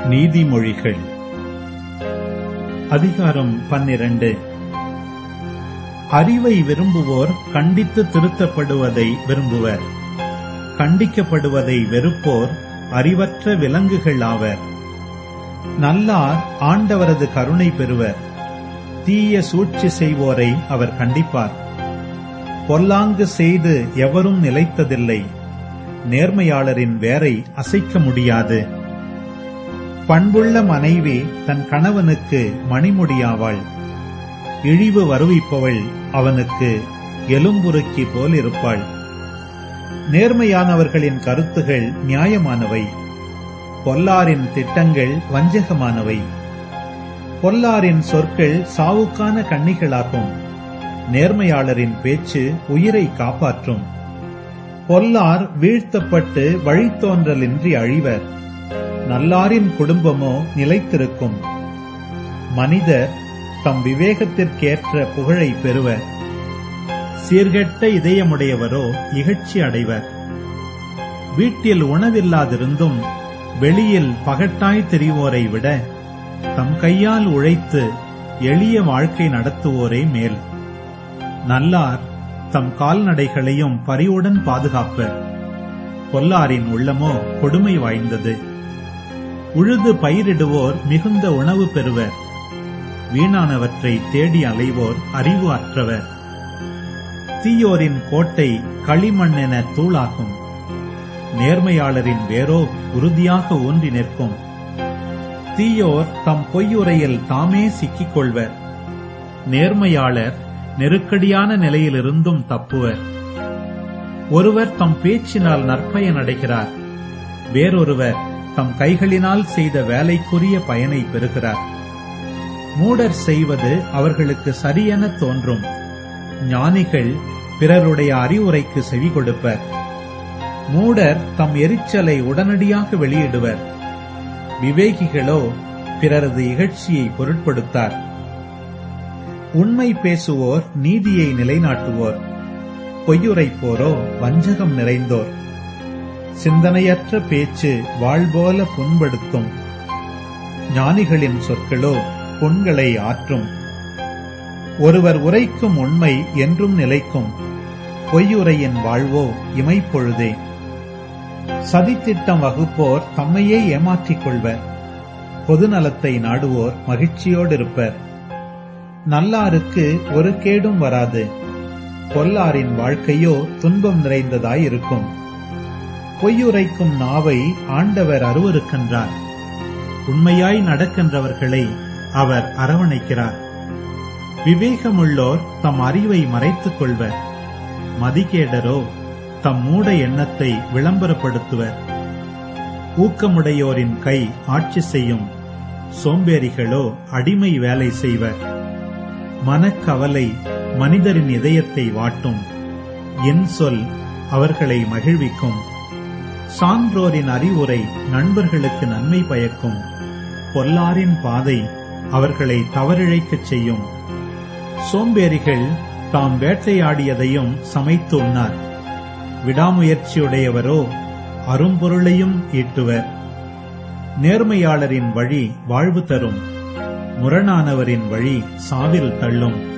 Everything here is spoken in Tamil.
நீதிமொழிகள் அதிகாரம் பன்னிரண்டு அறிவை விரும்புவோர் கண்டித்து திருத்தப்படுவதை விரும்புவர் கண்டிக்கப்படுவதை வெறுப்போர் அறிவற்ற விலங்குகள் ஆவர் நல்லார் ஆண்டவரது கருணை பெறுவர் தீய சூழ்ச்சி செய்வோரை அவர் கண்டிப்பார் பொல்லாங்கு செய்து எவரும் நிலைத்ததில்லை நேர்மையாளரின் வேரை அசைக்க முடியாது பண்புள்ள மனைவி தன் கணவனுக்கு மணிமுடியாவாள் இழிவு வருவிப்பவள் அவனுக்கு எலும்புருக்கி போல் இருப்பாள் நேர்மையானவர்களின் கருத்துகள் நியாயமானவை பொல்லாரின் திட்டங்கள் வஞ்சகமானவை பொல்லாரின் சொற்கள் சாவுக்கான கண்ணிகளாகும் நேர்மையாளரின் பேச்சு உயிரை காப்பாற்றும் பொல்லார் வீழ்த்தப்பட்டு வழித்தோன்றலின்றி அழிவர் நல்லாரின் குடும்பமோ நிலைத்திருக்கும் மனிதர் தம் விவேகத்திற்கேற்ற புகழை பெறுவர் சீர்கெட்ட இதயமுடையவரோ இகழ்ச்சி அடைவர் வீட்டில் உணவில்லாதிருந்தும் வெளியில் பகட்டாய் தெரிவோரை விட தம் கையால் உழைத்து எளிய வாழ்க்கை நடத்துவோரே மேல் நல்லார் தம் கால்நடைகளையும் பரிவுடன் பாதுகாப்பர் பொல்லாரின் உள்ளமோ கொடுமை வாய்ந்தது உழுது பயிரிடுவோர் மிகுந்த உணவு பெறுவர் வீணானவற்றை தேடி அலைவோர் அறிவு அற்றவர் தீயோரின் கோட்டை களிமண்ணென தூளாகும் நேர்மையாளரின் வேரோ உறுதியாக ஊன்றி நிற்கும் தீயோர் தம் பொய்யுரையில் தாமே சிக்கிக் கொள்வர் நேர்மையாளர் நெருக்கடியான நிலையிலிருந்தும் தப்புவர் ஒருவர் தம் பேச்சினால் நற்பயன் அடைகிறார் வேறொருவர் தம் கைகளினால் செய்த வேலைக்குரிய பயனை பெறுகிறார் மூடர் செய்வது அவர்களுக்கு சரியென தோன்றும் ஞானிகள் பிறருடைய அறிவுரைக்கு செவி கொடுப்பர் மூடர் தம் எரிச்சலை உடனடியாக வெளியிடுவர் விவேகிகளோ பிறரது இகழ்ச்சியை பொருட்படுத்தார் உண்மை பேசுவோர் நீதியை நிலைநாட்டுவோர் பொய்யுரைப்போரோ வஞ்சகம் நிறைந்தோர் சிந்தனையற்ற பேச்சு வாழ்போல புண்படுத்தும் ஞானிகளின் சொற்களோ புண்களை ஆற்றும் ஒருவர் உரைக்கும் உண்மை என்றும் நிலைக்கும் பொய்யுரையின் வாழ்வோ இமைப்பொழுதே சதித்திட்டம் வகுப்போர் தம்மையே ஏமாற்றிக் கொள்வர் பொதுநலத்தை நாடுவோர் மகிழ்ச்சியோடு இருப்பர் நல்லாருக்கு ஒரு கேடும் வராது பொல்லாரின் வாழ்க்கையோ துன்பம் நிறைந்ததாயிருக்கும் பொய்யுரைக்கும் நாவை ஆண்டவர் அருவருக்கின்றார் உண்மையாய் நடக்கின்றவர்களை அவர் அரவணைக்கிறார் விவேகமுள்ளோர் தம் அறிவை மறைத்துக் கொள்வர் மதிகேடரோ தம் மூட எண்ணத்தை விளம்பரப்படுத்துவர் ஊக்கமுடையோரின் கை ஆட்சி செய்யும் சோம்பேறிகளோ அடிமை வேலை செய்வர் மனக்கவலை மனிதரின் இதயத்தை வாட்டும் என் சொல் அவர்களை மகிழ்விக்கும் சான்றோரின் அறிவுரை நண்பர்களுக்கு நன்மை பயக்கும் பொல்லாரின் பாதை அவர்களை தவறிழைக்கச் செய்யும் சோம்பேறிகள் தாம் வேட்டையாடியதையும் சமைத்து உண்ணார் விடாமுயற்சியுடையவரோ அரும்பொருளையும் ஈட்டுவர் நேர்மையாளரின் வழி வாழ்வு தரும் முரணானவரின் வழி சாவில் தள்ளும்